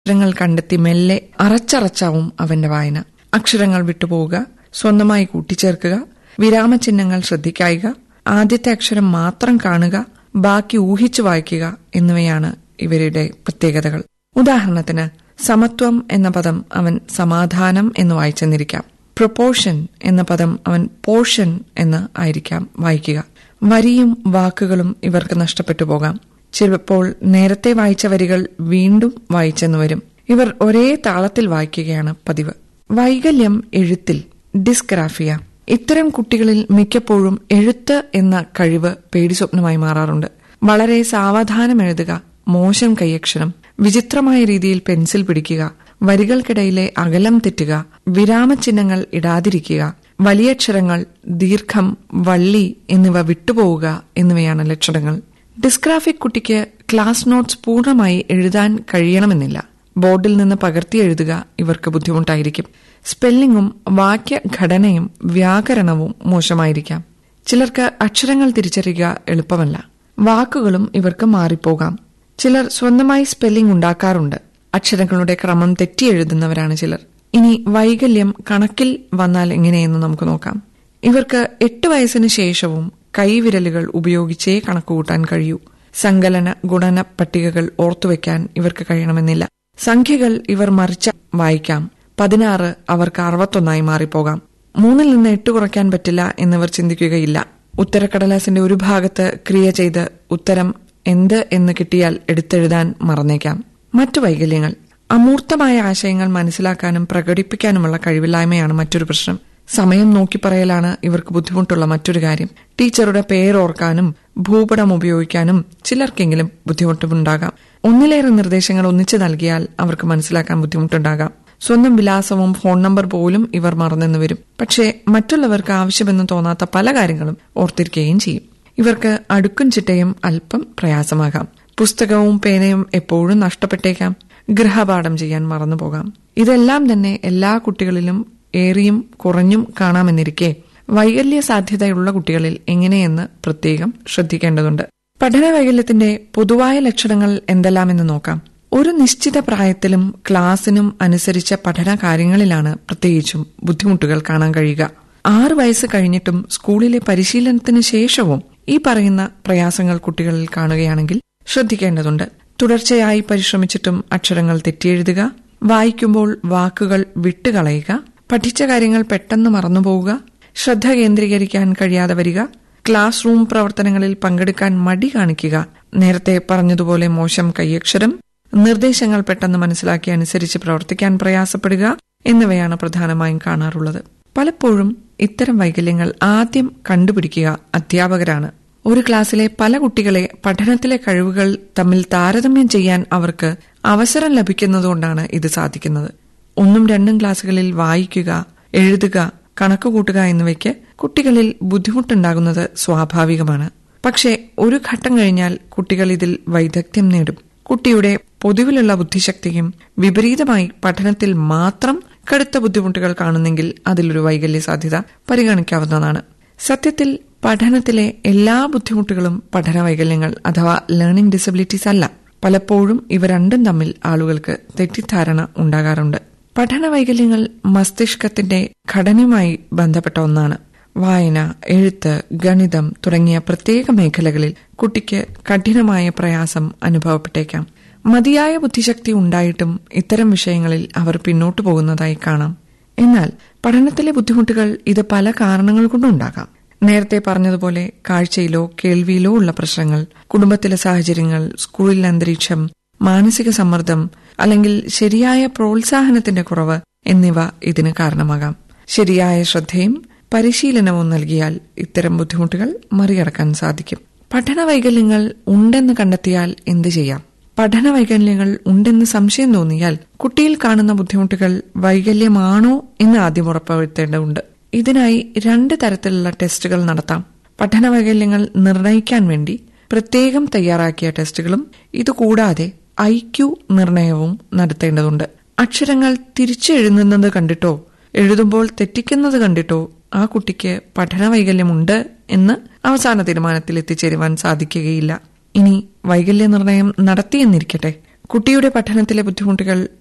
അക്ഷരങ്ങൾ കണ്ടെത്തി മെല്ലെ അറച്ചറച്ചാവും അവന്റെ വായന അക്ഷരങ്ങൾ വിട്ടുപോവുക സ്വന്തമായി കൂട്ടിച്ചേർക്കുക വിരാമചിഹ്നങ്ങൾ ശ്രദ്ധിക്കായിക ആദ്യത്തെ അക്ഷരം മാത്രം കാണുക ബാക്കി ഊഹിച്ചു വായിക്കുക എന്നിവയാണ് ഇവരുടെ പ്രത്യേകതകൾ ഉദാഹരണത്തിന് സമത്വം എന്ന പദം അവൻ സമാധാനം എന്ന് വായിച്ചെന്നിരിക്കാം പ്രൊപ്പോർഷൻ എന്ന പദം അവൻ പോർഷൻ എന്ന് ആയിരിക്കാം വായിക്കുക വരിയും വാക്കുകളും ഇവർക്ക് നഷ്ടപ്പെട്ടു പോകാം ചിലപ്പോൾ നേരത്തെ വായിച്ച വരികൾ വീണ്ടും വായിച്ചെന്ന് വരും ഇവർ ഒരേ താളത്തിൽ വായിക്കുകയാണ് പതിവ് വൈകല്യം എഴുത്തിൽ ഡിസ്ഗ്രാഫിയ ഇത്തരം കുട്ടികളിൽ മിക്കപ്പോഴും എഴുത്ത് എന്ന കഴിവ് പേടിസ്വപ്നമായി മാറാറുണ്ട് വളരെ സാവധാനം എഴുതുക മോശം കൈയക്ഷരം വിചിത്രമായ രീതിയിൽ പെൻസിൽ പിടിക്കുക വരികൾക്കിടയിലെ അകലം തെറ്റുക വിരാമചിഹ്നങ്ങൾ ഇടാതിരിക്കുക വലിയക്ഷരങ്ങൾ ദീർഘം വള്ളി എന്നിവ വിട്ടുപോവുക എന്നിവയാണ് ലക്ഷണങ്ങൾ ഡിസ്ഗ്രാഫിക് കുട്ടിക്ക് ക്ലാസ് നോട്ട്സ് പൂർണ്ണമായി എഴുതാൻ കഴിയണമെന്നില്ല ബോർഡിൽ നിന്ന് പകർത്തി എഴുതുക ഇവർക്ക് ബുദ്ധിമുട്ടായിരിക്കും സ്പെല്ലിങ്ങും വാക്യഘടനയും വ്യാകരണവും മോശമായിരിക്കാം ചിലർക്ക് അക്ഷരങ്ങൾ തിരിച്ചറിയുക എളുപ്പമല്ല വാക്കുകളും ഇവർക്ക് മാറിപ്പോകാം ചിലർ സ്വന്തമായി സ്പെല്ലിംഗ് ഉണ്ടാക്കാറുണ്ട് അക്ഷരങ്ങളുടെ ക്രമം തെറ്റി എഴുതുന്നവരാണ് ചിലർ ഇനി വൈകല്യം കണക്കിൽ വന്നാൽ എങ്ങനെയെന്ന് നമുക്ക് നോക്കാം ഇവർക്ക് എട്ട് വയസ്സിന് ശേഷവും കൈവിരലുകൾ ഉപയോഗിച്ചേ കണക്കുകൂട്ടാൻ കഴിയൂ സങ്കലന ഗുണന പട്ടികകൾ ഓർത്തുവെക്കാൻ ഇവർക്ക് കഴിയണമെന്നില്ല സംഖ്യകൾ ഇവർ മറിച്ച വായിക്കാം പതിനാറ് അവർക്ക് അറുപത്തൊന്നായി മാറിപ്പോകാം മൂന്നിൽ നിന്ന് എട്ട് കുറയ്ക്കാൻ പറ്റില്ല എന്നിവർ ചിന്തിക്കുകയില്ല ഉത്തരക്കടലാസിന്റെ ഒരു ഭാഗത്ത് ക്രിയ ചെയ്ത് ഉത്തരം എന്ത് എന്ന് കിട്ടിയാൽ എടുത്തെഴുതാൻ മറന്നേക്കാം മറ്റു വൈകല്യങ്ങൾ അമൂർത്തമായ ആശയങ്ങൾ മനസ്സിലാക്കാനും പ്രകടിപ്പിക്കാനുമുള്ള കഴിവില്ലായ്മയാണ് മറ്റൊരു പ്രശ്നം സമയം നോക്കി പറയലാണ് ഇവർക്ക് ബുദ്ധിമുട്ടുള്ള മറ്റൊരു കാര്യം ടീച്ചറുടെ പേരോർക്കാനും ഭൂപടം ഉപയോഗിക്കാനും ചിലർക്കെങ്കിലും ബുദ്ധിമുട്ടുണ്ടാകാം ഒന്നിലേറെ നിർദ്ദേശങ്ങൾ ഒന്നിച്ചു നൽകിയാൽ അവർക്ക് മനസ്സിലാക്കാൻ ബുദ്ധിമുട്ടുണ്ടാകാം സ്വന്തം വിലാസവും ഫോൺ നമ്പർ പോലും ഇവർ മറന്നെന്ന് വരും പക്ഷേ മറ്റുള്ളവർക്ക് ആവശ്യമെന്ന് തോന്നാത്ത പല കാര്യങ്ങളും ഓർത്തിരിക്കുകയും ചെയ്യും ഇവർക്ക് അടുക്കും ചിട്ടയും അല്പം പ്രയാസമാകാം പുസ്തകവും പേനയും എപ്പോഴും നഷ്ടപ്പെട്ടേക്കാം ഗൃഹപാഠം ചെയ്യാൻ മറന്നുപോകാം ഇതെല്ലാം തന്നെ എല്ലാ കുട്ടികളിലും ഏറിയും കുറഞ്ഞും കാണാമെന്നിരിക്കെ വൈകല്യ സാധ്യതയുള്ള കുട്ടികളിൽ എങ്ങനെയെന്ന് പ്രത്യേകം ശ്രദ്ധിക്കേണ്ടതുണ്ട് പഠന വൈകല്യത്തിന്റെ പൊതുവായ ലക്ഷണങ്ങൾ എന്തെല്ലാമെന്ന് നോക്കാം ഒരു നിശ്ചിത പ്രായത്തിലും ക്ലാസിനും അനുസരിച്ച പഠന കാര്യങ്ങളിലാണ് പ്രത്യേകിച്ചും ബുദ്ധിമുട്ടുകൾ കാണാൻ കഴിയുക ആറു വയസ്സ് കഴിഞ്ഞിട്ടും സ്കൂളിലെ പരിശീലനത്തിന് ശേഷവും ഈ പറയുന്ന പ്രയാസങ്ങൾ കുട്ടികളിൽ കാണുകയാണെങ്കിൽ ശ്രദ്ധിക്കേണ്ടതുണ്ട് തുടർച്ചയായി പരിശ്രമിച്ചിട്ടും അക്ഷരങ്ങൾ തെറ്റിയെഴുതുക വായിക്കുമ്പോൾ വാക്കുകൾ വിട്ടുകളയുക പഠിച്ച കാര്യങ്ങൾ പെട്ടെന്ന് മറന്നുപോവുക ശ്രദ്ധ കേന്ദ്രീകരിക്കാൻ കഴിയാതെ വരിക ക്ലാസ് റൂം പ്രവർത്തനങ്ങളിൽ പങ്കെടുക്കാൻ മടി കാണിക്കുക നേരത്തെ പറഞ്ഞതുപോലെ മോശം കൈയക്ഷരം നിർദ്ദേശങ്ങൾ പെട്ടെന്ന് മനസ്സിലാക്കി അനുസരിച്ച് പ്രവർത്തിക്കാൻ പ്രയാസപ്പെടുക എന്നിവയാണ് പ്രധാനമായും കാണാറുള്ളത് പലപ്പോഴും ഇത്തരം വൈകല്യങ്ങൾ ആദ്യം കണ്ടുപിടിക്കുക അധ്യാപകരാണ് ഒരു ക്ലാസ്സിലെ പല കുട്ടികളെ പഠനത്തിലെ കഴിവുകൾ തമ്മിൽ താരതമ്യം ചെയ്യാൻ അവർക്ക് അവസരം ലഭിക്കുന്നതുകൊണ്ടാണ് ഇത് സാധിക്കുന്നത് ഒന്നും രണ്ടും ക്ലാസ്സുകളിൽ വായിക്കുക എഴുതുക കണക്ക് കൂട്ടുക എന്നിവയ്ക്ക് കുട്ടികളിൽ ബുദ്ധിമുട്ടുണ്ടാകുന്നത് സ്വാഭാവികമാണ് പക്ഷേ ഒരു ഘട്ടം കഴിഞ്ഞാൽ കുട്ടികൾ ഇതിൽ വൈദഗ്ധ്യം നേടും കുട്ടിയുടെ പൊതുവിലുള്ള ബുദ്ധിശക്തിയും വിപരീതമായി പഠനത്തിൽ മാത്രം കടുത്ത ബുദ്ധിമുട്ടുകൾ കാണുന്നെങ്കിൽ അതിലൊരു വൈകല്യ സാധ്യത പരിഗണിക്കാവുന്നതാണ് സത്യത്തിൽ പഠനത്തിലെ എല്ലാ ബുദ്ധിമുട്ടുകളും പഠന വൈകല്യങ്ങൾ അഥവാ ലേണിംഗ് ഡിസബിലിറ്റീസ് അല്ല പലപ്പോഴും ഇവ രണ്ടും തമ്മിൽ ആളുകൾക്ക് തെറ്റിദ്ധാരണ ഉണ്ടാകാറുണ്ട് പഠന വൈകല്യങ്ങൾ മസ്തിഷ്കത്തിന്റെ ഘടനയുമായി ബന്ധപ്പെട്ട ഒന്നാണ് വായന എഴുത്ത് ഗണിതം തുടങ്ങിയ പ്രത്യേക മേഖലകളിൽ കുട്ടിക്ക് കഠിനമായ പ്രയാസം അനുഭവപ്പെട്ടേക്കാം മതിയായ ബുദ്ധിശക്തി ഉണ്ടായിട്ടും ഇത്തരം വിഷയങ്ങളിൽ അവർ പിന്നോട്ടു പോകുന്നതായി കാണാം എന്നാൽ പഠനത്തിലെ ബുദ്ധിമുട്ടുകൾ ഇത് പല കാരണങ്ങൾ കൊണ്ടുണ്ടാകാം നേരത്തെ പറഞ്ഞതുപോലെ കാഴ്ചയിലോ കേൾവിയിലോ ഉള്ള പ്രശ്നങ്ങൾ കുടുംബത്തിലെ സാഹചര്യങ്ങൾ സ്കൂളിലെ അന്തരീക്ഷം മാനസിക സമ്മർദ്ദം അല്ലെങ്കിൽ ശരിയായ പ്രോത്സാഹനത്തിന്റെ കുറവ് എന്നിവ ഇതിന് കാരണമാകാം ശരിയായ ശ്രദ്ധയും പരിശീലനവും നൽകിയാൽ ഇത്തരം ബുദ്ധിമുട്ടുകൾ മറികടക്കാൻ സാധിക്കും പഠന വൈകല്യങ്ങൾ ഉണ്ടെന്ന് കണ്ടെത്തിയാൽ എന്ത് ചെയ്യാം പഠന വൈകല്യങ്ങൾ ഉണ്ടെന്ന് സംശയം തോന്നിയാൽ കുട്ടിയിൽ കാണുന്ന ബുദ്ധിമുട്ടുകൾ വൈകല്യമാണോ എന്ന് ആദ്യം ഉറപ്പുവരുത്തേണ്ടതുണ്ട് ഇതിനായി രണ്ട് തരത്തിലുള്ള ടെസ്റ്റുകൾ നടത്താം പഠന വൈകല്യങ്ങൾ നിർണയിക്കാൻ വേണ്ടി പ്രത്യേകം തയ്യാറാക്കിയ ടെസ്റ്റുകളും ഇതുകൂടാതെ ഐ ക്യു നിർണയവും നടത്തേണ്ടതുണ്ട് അക്ഷരങ്ങൾ തിരിച്ചെഴുതുന്നത് കണ്ടിട്ടോ എഴുതുമ്പോൾ തെറ്റിക്കുന്നത് കണ്ടിട്ടോ ആ കുട്ടിക്ക് പഠന വൈകല്യമുണ്ട് എന്ന് അവസാന തീരുമാനത്തിൽ എത്തിച്ചേരുവാൻ സാധിക്കുകയില്ല ഇനി വൈകല്യ നിർണയം നടത്തിയെന്നിരിക്കട്ടെ കുട്ടിയുടെ പഠനത്തിലെ ബുദ്ധിമുട്ടുകൾ